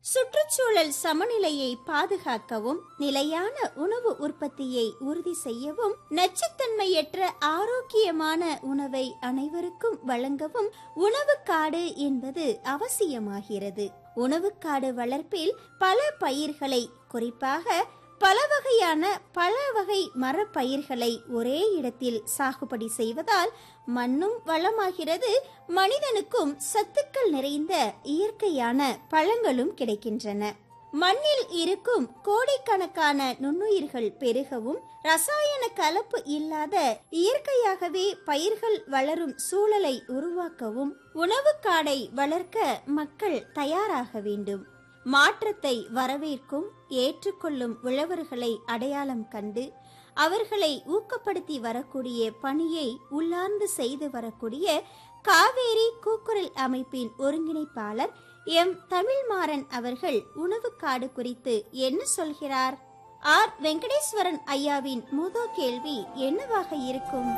சுற்றுச்சூழல் சமநிலையை பாதுகாக்கவும் நிலையான உணவு உற்பத்தியை உறுதி செய்யவும் நச்சுத்தன்மையற்ற ஆரோக்கியமான உணவை அனைவருக்கும் வழங்கவும் உணவுக்காடு என்பது அவசியமாகிறது உணவுக்காடு வளர்ப்பில் பல பயிர்களை குறிப்பாக பல வகையான பல வகை மரப்பயிர்களை ஒரே இடத்தில் சாகுபடி செய்வதால் மண்ணும் வளமாகிறது மனிதனுக்கும் சத்துக்கள் நிறைந்த இயற்கையான பழங்களும் கிடைக்கின்றன மண்ணில் இருக்கும் கோடிக்கணக்கான நுண்ணுயிர்கள் பெருகவும் ரசாயன கலப்பு இல்லாத இயற்கையாகவே பயிர்கள் வளரும் சூழலை உருவாக்கவும் உணவுக்காடை வளர்க்க மக்கள் தயாராக வேண்டும் மாற்றத்தை வரவேற்கும் ஏற்றுக்கொள்ளும் உழவர்களை அடையாளம் கண்டு அவர்களை ஊக்கப்படுத்தி வரக்கூடிய பணியை உள்ளார்ந்து செய்து வரக்கூடிய காவேரி கூக்குரல் அமைப்பின் ஒருங்கிணைப்பாளர் எம் தமிழ்மாறன் அவர்கள் உணவுக்காடு குறித்து என்ன சொல்கிறார் ஆர் வெங்கடேஸ்வரன் ஐயாவின் முதோ கேள்வி என்னவாக இருக்கும்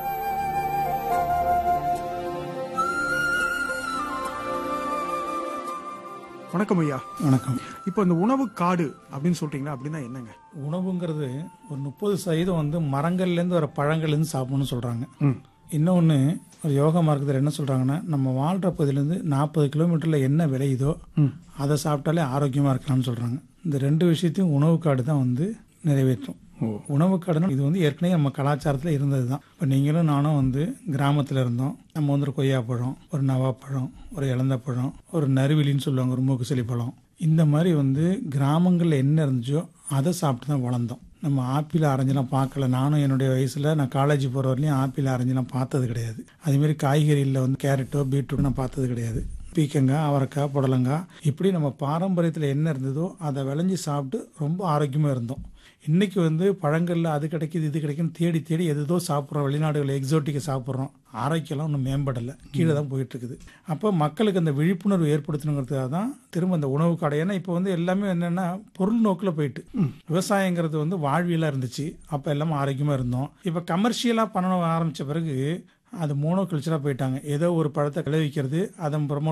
வணக்கம் ஐயா வணக்கம் இப்போ இந்த உணவு காடு அப்படின்னு சொல்றீங்களா அப்படின்னா என்னங்க உணவுங்கிறது ஒரு முப்பது சதவீதம் வந்து மரங்கள்லேருந்து வர பழங்கள்லேருந்து சாப்பிடணும்னு சொல்கிறாங்க இன்னொன்று ஒரு யோகா மார்க்கத்தில் என்ன சொல்கிறாங்கன்னா நம்ம வாழ்கிற பகுதியிலேருந்து நாற்பது கிலோமீட்டரில் என்ன விளையுதோ அதை சாப்பிட்டாலே ஆரோக்கியமாக இருக்கலாம்னு சொல்கிறாங்க இந்த ரெண்டு விஷயத்தையும் உணவு காடு தான் வந்து நிறைவேற்றும் உணவு காடுனா இது வந்து ஏற்கனவே நம்ம கலாச்சாரத்தில் இருந்தது தான் இப்போ நீங்களும் நானும் வந்து கிராமத்தில் இருந்தோம் நம்ம வந்து ஒரு கொய்யாப்பழம் ஒரு நவாப்பழம் ஒரு இளந்தப்பழம் ஒரு நறுவிலின்னு சொல்லுவாங்க ஒரு மூக்குசளி பழம் இந்த மாதிரி வந்து கிராமங்களில் என்ன இருந்துச்சோ அதை சாப்பிட்டு தான் வளர்ந்தோம் நம்ம ஆப்பிள் ஆரஞ்செல்லாம் பார்க்கல நானும் என்னுடைய வயசில் நான் காலேஜ் போகிற வரலையும் ஆப்பிள் ஆரஞ்செல்லாம் பார்த்தது கிடையாது அதேமாரி காய்கறியில் வந்து கேரட்டோ பீட்ரூட் நான் பார்த்தது கிடையாது பீக்கங்காய் அவரைக்காய் புடலங்காய் இப்படி நம்ம பாரம்பரியத்தில் என்ன இருந்ததோ அதை விளைஞ்சி சாப்பிட்டு ரொம்ப ஆரோக்கியமாக இருந்தோம் இன்னைக்கு வந்து பழங்கள்ல அது கிடைக்குது இது கிடைக்குன்னு தேடி தேடி எதுதோ சாப்பிட்றோம் வெளிநாடுகளில் எக்ஸோட்டிக்கை சாப்பிட்றோம் ஆரோக்கியம்லாம் ஒன்றும் மேம்படலை கீழே தான் போயிட்டு இருக்குது அப்போ மக்களுக்கு அந்த விழிப்புணர்வு ஏற்படுத்தணுங்கிறதுக்காக தான் திரும்ப அந்த உணவு கடை ஏன்னா இப்போ வந்து எல்லாமே என்னென்னா பொருள் நோக்கில் போயிட்டு விவசாயங்கிறது வந்து வாழ்வியலாக இருந்துச்சு அப்போ எல்லாமே ஆரோக்கியமாக இருந்தோம் இப்போ கமர்ஷியலாக பண்ண ஆரம்பித்த பிறகு அது மோனோ கல்ச்சராக போயிட்டாங்க ஏதோ ஒரு பழத்தை விளைவிக்கிறது அதை ப்ரமோட்